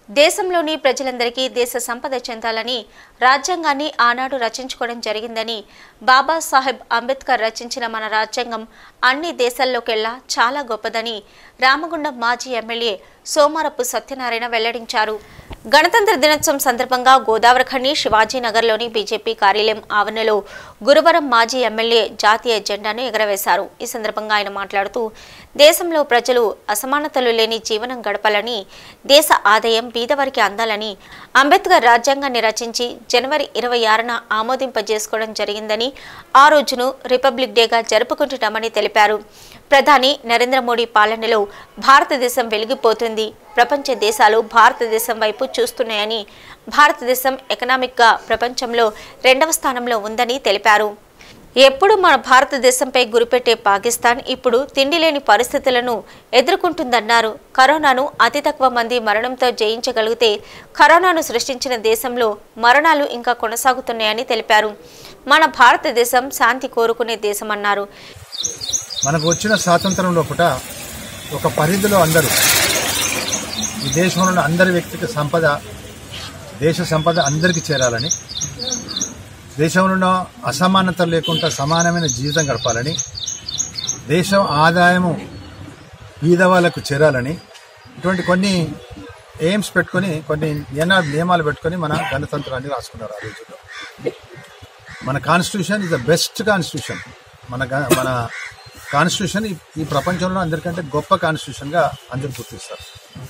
దేశంలోని ప్రజలందరికీ దేశ సంపద చెందాలని రాజ్యాంగాన్ని ఆనాడు రచించుకోవడం జరిగిందని బాబాసాహెబ్ అంబేద్కర్ రచించిన మన రాజ్యాంగం అన్ని దేశాల్లోకెల్లా చాలా గొప్పదని రామగుండం మాజీ ఎమ్మెల్యే సోమారపు సత్యనారాయణ వెల్లడించారు గణతంత్ర దినోత్సవం సందర్భంగా గోదావరిఖని శివాజీనగర్లోని బీజేపీ కార్యాలయం ఆవరణలో గురువారం మాజీ ఎమ్మెల్యే జాతీయ జెండాను ఎగరవేశారు ఈ సందర్భంగా ఆయన మాట్లాడుతూ దేశంలో ప్రజలు అసమానతలు లేని జీవనం గడపాలని దేశ ఆదాయం బీదవారికి అందాలని అంబేద్కర్ రాజ్యాంగాన్ని రచించి జనవరి ఇరవై ఆరున ఆమోదింపజేసుకోవడం జరిగిందని ఆ రోజును రిపబ్లిక్ డేగా జరుపుకుంటున్నామని తెలిపారు ప్రధాని నరేంద్ర మోడీ పాలనలో భారతదేశం వెలిగిపోతుంది ప్రపంచ దేశాలు భారతదేశం వైపు చూస్తున్నాయని భారతదేశం ఎకనామిక్గా ప్రపంచంలో రెండవ స్థానంలో ఉందని తెలిపారు ఎప్పుడు మన భారతదేశంపై గురిపెట్టే పాకిస్తాన్ ఇప్పుడు తిండి లేని పరిస్థితులను ఎదుర్కొంటుందన్నారు కరోనాను అతి తక్కువ మంది మరణంతో జయించగలిగితే కరోనాను సృష్టించిన దేశంలో మరణాలు ఇంకా కొనసాగుతున్నాయని తెలిపారు మన భారతదేశం శాంతి కోరుకునే దేశమన్నారు మనకు వచ్చిన స్వాతంత్రం లోపల ఒక పరిధిలో అందరూ ఈ దేశంలో ఉన్న అందరి వ్యక్తిగత సంపద దేశ సంపద అందరికీ చేరాలని దేశంలో ఉన్న అసమానతలు లేకుండా సమానమైన జీవితం గడపాలని దేశం ఆదాయము బీదవాళ్ళకు చేరాలని ఇటువంటి కొన్ని ఎయిమ్స్ పెట్టుకొని కొన్ని నియమ నియమాలు పెట్టుకొని మన గణతంత్రాన్ని రాసుకున్నారు ఆ రోజుల్లో మన constitution is the best constitution మన గ- మన కాన్స్టిట్యూషన్ ఈ- ఈ ప్రపంచంలో అందరికంటే గొప్ప కాన్స్టిట్యూషన్గా అందరు గుర్తిస్తారు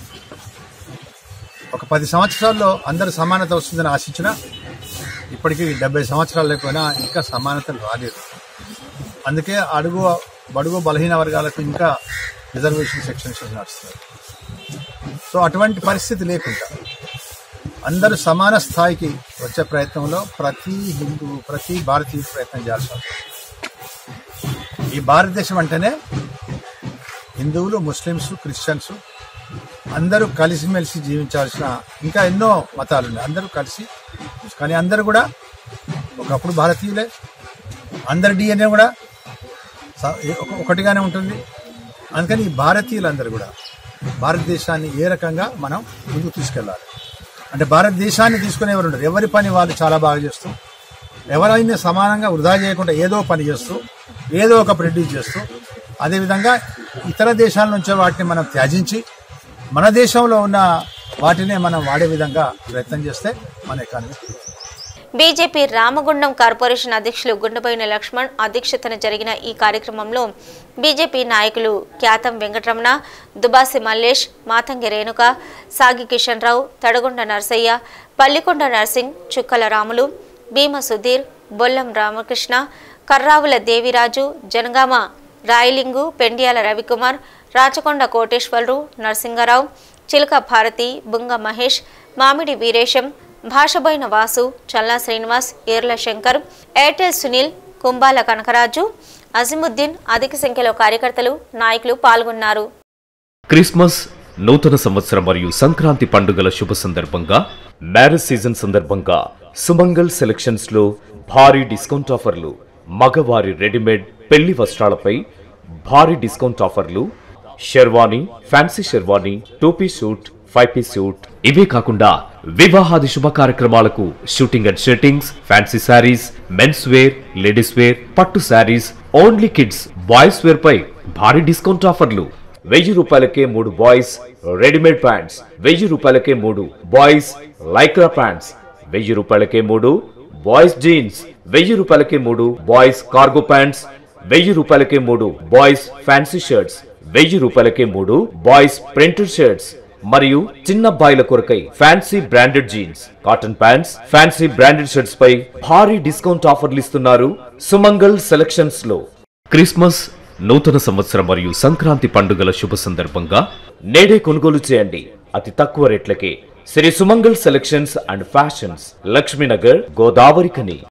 ఒక పది సంవత్సరాల్లో అందరు సమానత వస్తుందని ఆశించినా ఇప్పటికీ డెబ్బై సంవత్సరాలు లేకపోయినా ఇంకా సమానతలు రాలేదు అందుకే అడుగు బడుగు బలహీన వర్గాలకు ఇంకా రిజర్వేషన్ సెక్షన్స్ నడుస్తారు సో అటువంటి పరిస్థితి లేకుండా అందరూ సమాన స్థాయికి వచ్చే ప్రయత్నంలో ప్రతి హిందూ ప్రతి భారతీయుడు ప్రయత్నం చేయాల్సి ఉంటుంది ఈ భారతదేశం అంటేనే హిందువులు ముస్లిమ్స్ క్రిస్టియన్స్ అందరూ కలిసిమెలిసి జీవించాల్సిన ఇంకా ఎన్నో మతాలు ఉన్నాయి అందరూ కలిసి కానీ అందరూ కూడా ఒకప్పుడు భారతీయులే అందరి డిఎన్ఏ కూడా స- ఒక- ఒకటిగానే ఉంటుంది అందుకని ఈ భారతీయులందరూ కూడా భారతదేశాన్ని ఏ రకంగా మనం ముందుకు తీసుకెళ్ళాలి అంటే భారతదేశాన్ని తీసుకునే ఎవరు ఉండరు ఎవరి పని వాళ్ళు చాలా బాగా చేస్తూ ఎవరైనా సమానంగా వృధా చేయకుండా ఏదో పని చేస్తూ ఏదో ఒక ప్రొడ్యూస్ చేస్తూ అదేవిధంగా ఇతర దేశాల నుంచి వాటిని మనం త్యజించి మన దేశంలో ఉన్న వాటినే మనం వాడే విధంగా ప్రయత్నం చేస్తే మన ఎకానమీ బీజేపీ రామగుండం కార్పొరేషన్ అధ్యక్షులు గుండెబోయిన లక్ష్మణ్ అధ్యక్షతన జరిగిన ఈ కార్యక్రమంలో బీజేపీ నాయకులు ఖ్యాతం వెంకటరమణ దుబాసి మల్లేష్ మాతంగి రేణుక సాగి కిషన్ రావు తడగొండ నర్సయ్య పల్లికొండ నర్సింగ్ చుక్కల రాములు భీమ సుధీర్ బొల్లం రామకృష్ణ కర్రావుల దేవిరాజు జనగామ రాయలింగు పెండియాల రవికుమార్ రాచకొండ కోటేశ్వరరావు నరసింగరావు చిలక భారతి బుంగ మహేష్ మామిడి వీరేశం భాషబోయిన వాసు చల్లా శ్రీనివాస్ ఏర్ల శంకర్ ఎయిర్టెల్ సునీల్ కుంబాల కనకరాజు అజిముద్దీన్ అధిక సంఖ్యలో కార్యకర్తలు నాయకులు పాల్గొన్నారు క్రిస్మస్ నూతన సంవత్సరం మరియు సంక్రాంతి పండుగల శుభ సందర్భంగా మ్యారేజ్ సీజన్ సందర్భంగా సుమంగల్ సెలక్షన్స్ లో భారీ డిస్కౌంట్ ఆఫర్లు మగవారి రెడీమేడ్ పెళ్లి వస్త్రాలపై భారీ డిస్కౌంట్ ఆఫర్లు sherwani fancy sherwani two piece suit five piece suit ఇవే కాకుండా వివాహాది శుభ కార్యక్రమాలకు shooting and shirtings fancy saris men's wear ladies wear పట్టు saris only kids boys wear పై భారీ డిస్కౌంట్ ఆఫర్లు వెయ్యి రూపాయలకే మూడు బాయ్స్ రెడీమేడ్ ప్యాంట్స్ వెయ్యి రూపాయలకే మూడు బాయ్స్ లైక్రా ప్యాంట్స్ వెయ్యి రూపాయలకే మూడు బాయ్స్ జీన్స్ వెయ్యి రూపాయలకే మూడు బాయ్స్ కార్గో ప్యాంట్స్ వెయ్యి రూపాయలకే మూడు బాయ్స్ ఫ్యాన్సీ షర్ట్స్ వెయ్యి రూపాయలకే మూడు బాయ్స్ ప్రింటెడ్ షర్ట్స్ మరియు చిన్న అబ్బాయిల కొరకై fancy branded jeans cotton pants fancy branded shirts పై భారీ డిస్కౌంట్ ఆఫర్లు ఇస్తున్నారు సుమంగల్ సెలక్షన్స్ లో క్రిస్మస్ నూతన సంవత్సరం మరియు సంక్రాంతి పండుగల శుభ సందర్భంగా నేడే కొనుగోలు చేయండి అతి తక్కువ రేట్లకే Shri Sumangal selections and fashions Lakshminagar Godavari కని